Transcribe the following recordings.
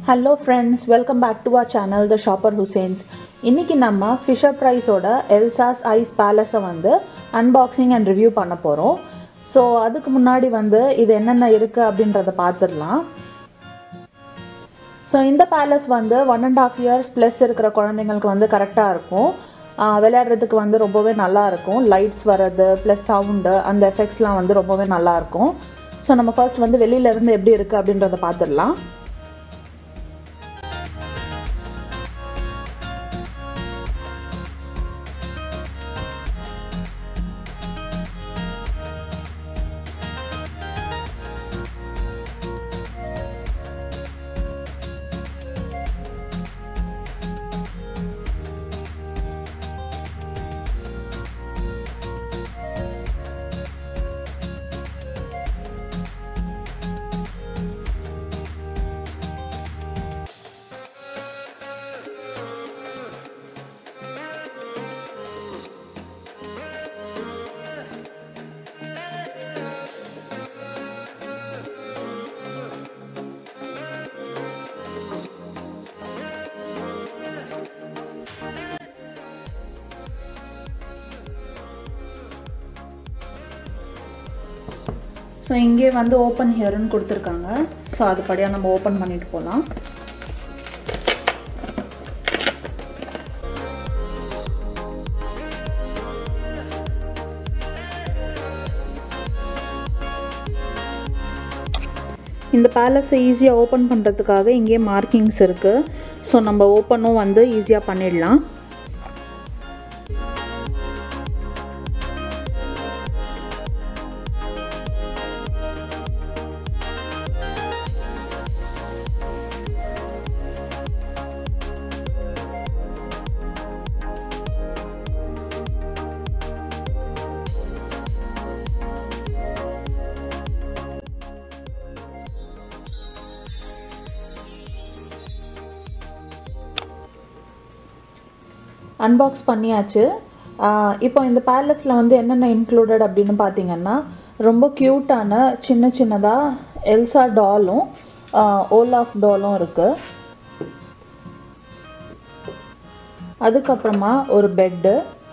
hello friends welcome back to our channel the shopper Hussains இன்றைக்கி நம்ம Fisher ப்ரைஸோட எல்சாஸ் ice பேலஸை வந்து unboxing and review பண்ண போகிறோம் ஸோ அதுக்கு முன்னாடி வந்து இது என்னென்ன இருக்குது அப்படின்றத பார்த்துடலாம் ஸோ இந்த பேலஸ் வந்து one and half years plus இருக்கிற குழந்தைங்களுக்கு வந்து கரெக்டாக இருக்கும் ஆஹ் விளையாடுறதுக்கு வந்து ரொம்பவே நல்லா இருக்கும் லைட்ஸ் வர்றது ப்ளஸ் சவுண்டு அந்த எஃபெக்ட்ஸ்லாம் வந்து ரொம்பவே நல்லா இருக்கும் ஸோ நம்ம ஃபர்ஸ்ட் வந்து வெளியில இருந்து எப்படி இருக்குது அப்படின்றத பார்த்துடலாம் ஸோ இங்கே வந்து ஓப்பன் ஹியர்னு கொடுத்துருக்காங்க ஸோ அதுபடியாக நம்ம ஓப்பன் பண்ணிட்டு போகலாம் இந்த பேலஸை ஈஸியாக ஓப்பன் பண்ணுறதுக்காக இங்கேயே மார்க்கிங்ஸ் இருக்குது ஸோ நம்ம ஓப்பனும் வந்து ஈஸியாக பண்ணிடலாம் அன்பாக்ஸ் பண்ணியாச்சு ஆஹ் இப்போ இந்த பேலஸில் வந்து என்னென்ன இன்க்ளூடட் அப்படின்னு பார்த்தீங்கன்னா ரொம்ப க்யூட்டான சின்ன சின்னதாக எல்சா டாலும் ஓலாஃப் டாலும் இருக்குது அதுக்கப்புறமா ஒரு பெட்டு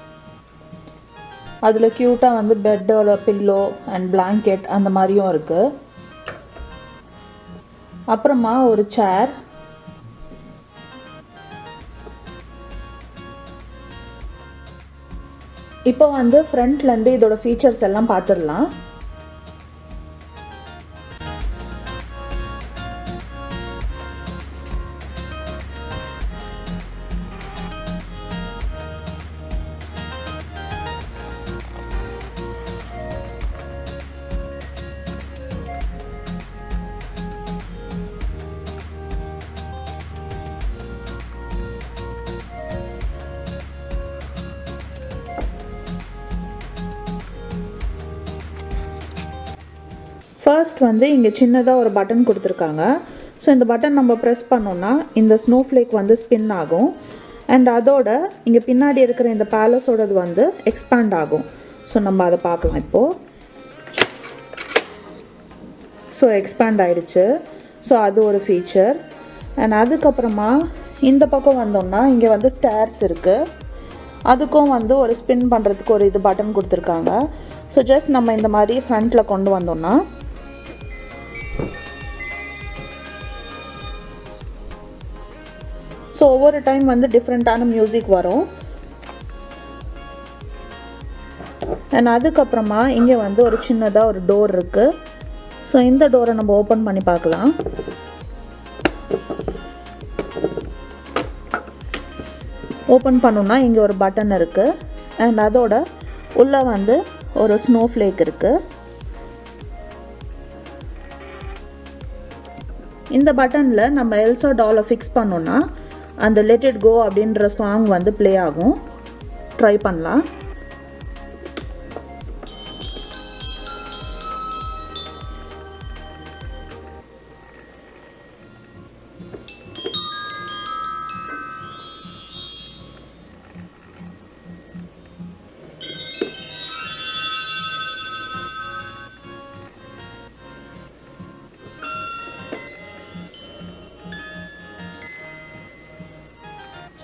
அதில் க்யூட்டாக வந்து பெட்டோட பில்லோ அண்ட் பிளாங்கெட் அந்த மாதிரியும் இருக்குது அப்புறமா ஒரு சேர் இப்போ வந்து ஃப்ரண்ட்லேருந்து இதோட ஃபீச்சர்ஸ் எல்லாம் பார்த்துடலாம் ஃபர்ஸ்ட் வந்து இங்கே சின்னதாக ஒரு பட்டன் கொடுத்துருக்காங்க ஸோ இந்த பட்டன் நம்ம ப்ரெஸ் பண்ணோம்னா இந்த ஸ்னோஃப்ளேக் வந்து ஸ்பின் ஆகும் அண்ட் அதோட இங்கே பின்னாடி இருக்கிற இந்த பேலஸோடது வந்து எக்ஸ்பேண்ட் ஆகும் ஸோ நம்ம அதை பார்க்கலாம் இப்போது ஸோ எக்ஸ்பேண்ட் ஆயிடுச்சு ஸோ அது ஒரு ஃபீச்சர் அண்ட் அதுக்கப்புறமா இந்த பக்கம் வந்தோம்னா இங்கே வந்து ஸ்டேர்ஸ் இருக்குது அதுக்கும் வந்து ஒரு ஸ்பின் பண்ணுறதுக்கு ஒரு இது பட்டன் கொடுத்துருக்காங்க ஸோ ஜஸ்ட் நம்ம இந்த மாதிரி ஃப்ரண்ட்டில் கொண்டு வந்தோம்னா ஸோ ஒவ்வொரு டைம் வந்து டிஃப்ரெண்ட்டான மியூசிக் வரும் அண்ட் அதுக்கப்புறமா இங்கே வந்து ஒரு சின்னதாக ஒரு டோர் இருக்குது ஸோ இந்த டோரை நம்ம ஓப்பன் பண்ணி பார்க்கலாம் ஓப்பன் பண்ணோன்னா இங்கே ஒரு பட்டன் இருக்குது அண்ட் அதோட உள்ளே வந்து ஒரு ஸ்னோ ஃப்ளேக் இருக்குது இந்த பட்டனில் நம்ம எல்சா டாலை ஃபிக்ஸ் பண்ணோன்னா அந்த லெட் இட் கோ அப்படின்ற சாங் வந்து ப்ளே ஆகும் ட்ரை பண்ணலாம்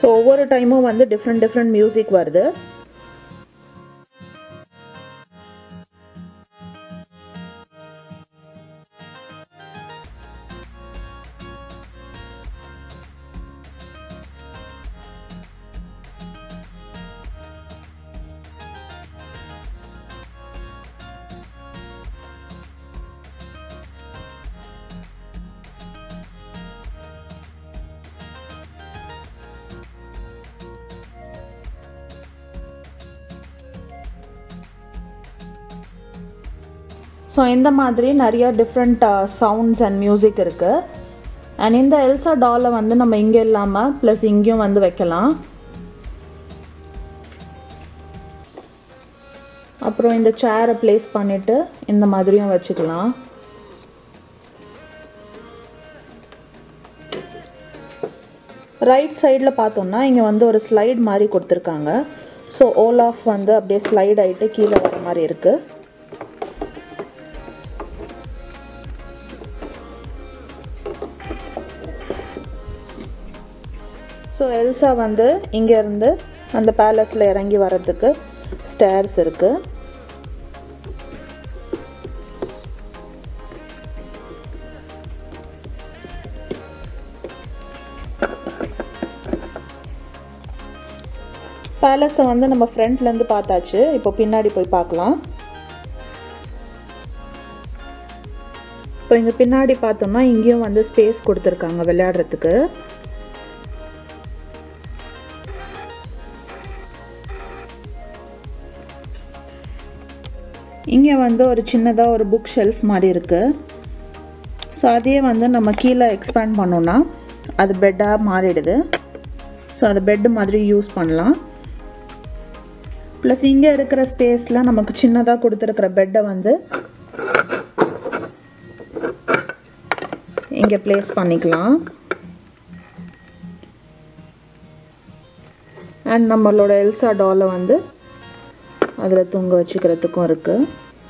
ஸோ ஒவ்வொரு டைமும் வந்து டிஃப்ரெண்ட் டிஃப்ரெண்ட் மியூசிக் வருது ஸோ இந்த மாதிரி நிறைய டிஃப்ரெண்ட் சவுண்ட்ஸ் அண்ட் மியூசிக் இருக்குது அண்ட் இந்த எல்சா டாலை வந்து நம்ம இங்கே இல்லாமல் ப்ளஸ் இங்கேயும் வந்து வைக்கலாம் அப்புறம் இந்த சேரை ப்ளேஸ் பண்ணிவிட்டு இந்த மாதிரியும் வச்சுக்கலாம் ரைட் சைடில் பார்த்தோம்னா இங்கே வந்து ஒரு ஸ்லைட் மாதிரி கொடுத்துருக்காங்க ஸோ ஓல் ஆஃப் வந்து அப்படியே ஸ்லைட் ஆகிட்டு கீழே வர மாதிரி இருக்குது ஸோ எல்சா வந்து இங்கேருந்து அந்த பேலஸில் இறங்கி வர்றதுக்கு ஸ்டேர்ஸ் இருக்குது பேலஸை வந்து நம்ம ஃப்ரண்ட்லேருந்து பார்த்தாச்சு இப்போ பின்னாடி போய் பார்க்கலாம் இப்போ இங்கே பின்னாடி பார்த்தோம்னா இங்கேயும் வந்து ஸ்பேஸ் கொடுத்துருக்காங்க விளையாடுறதுக்கு இங்கே வந்து ஒரு சின்னதாக ஒரு புக் ஷெல்ஃப் மாதிரி இருக்குது ஸோ அதையே வந்து நம்ம கீழே எக்ஸ்பேண்ட் பண்ணோன்னா அது பெட்டாக மாறிடுது ஸோ அது பெட்டு மாதிரி யூஸ் பண்ணலாம் ப்ளஸ் இங்கே இருக்கிற ஸ்பேஸில் நமக்கு சின்னதாக கொடுத்துருக்கிற பெட்டை வந்து இங்கே ப்ளேஸ் பண்ணிக்கலாம் அண்ட் நம்மளோட எல்சா டாலை வந்து அதில் தூங்க வச்சுக்கிறதுக்கும் இருக்குது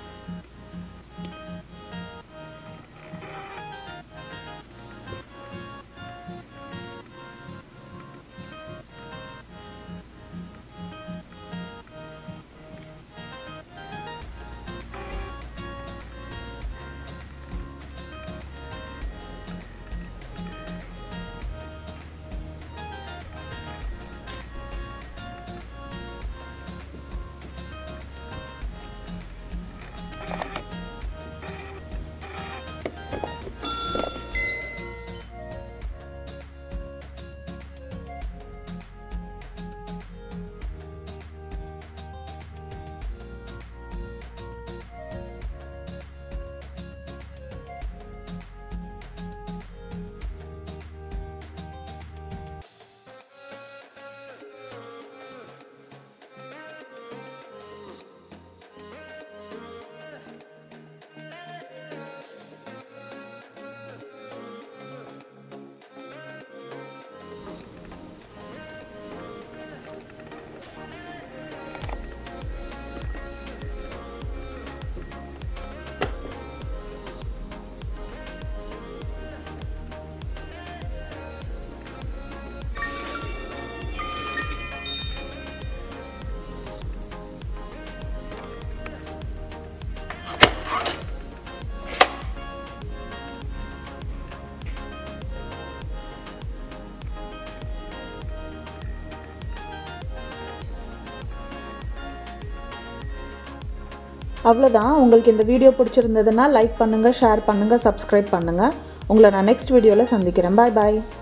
அவ்வளோதான் உங்களுக்கு இந்த வீடியோ பிடிச்சிருந்ததுன்னா லைக் பண்ணுங்கள் ஷேர் பண்ணுங்கள் சப்ஸ்கிரைப் பண்ணுங்கள் உங்களை நான் நெக்ஸ்ட் வீடியோவில் சந்திக்கிறேன் பாய் பாய்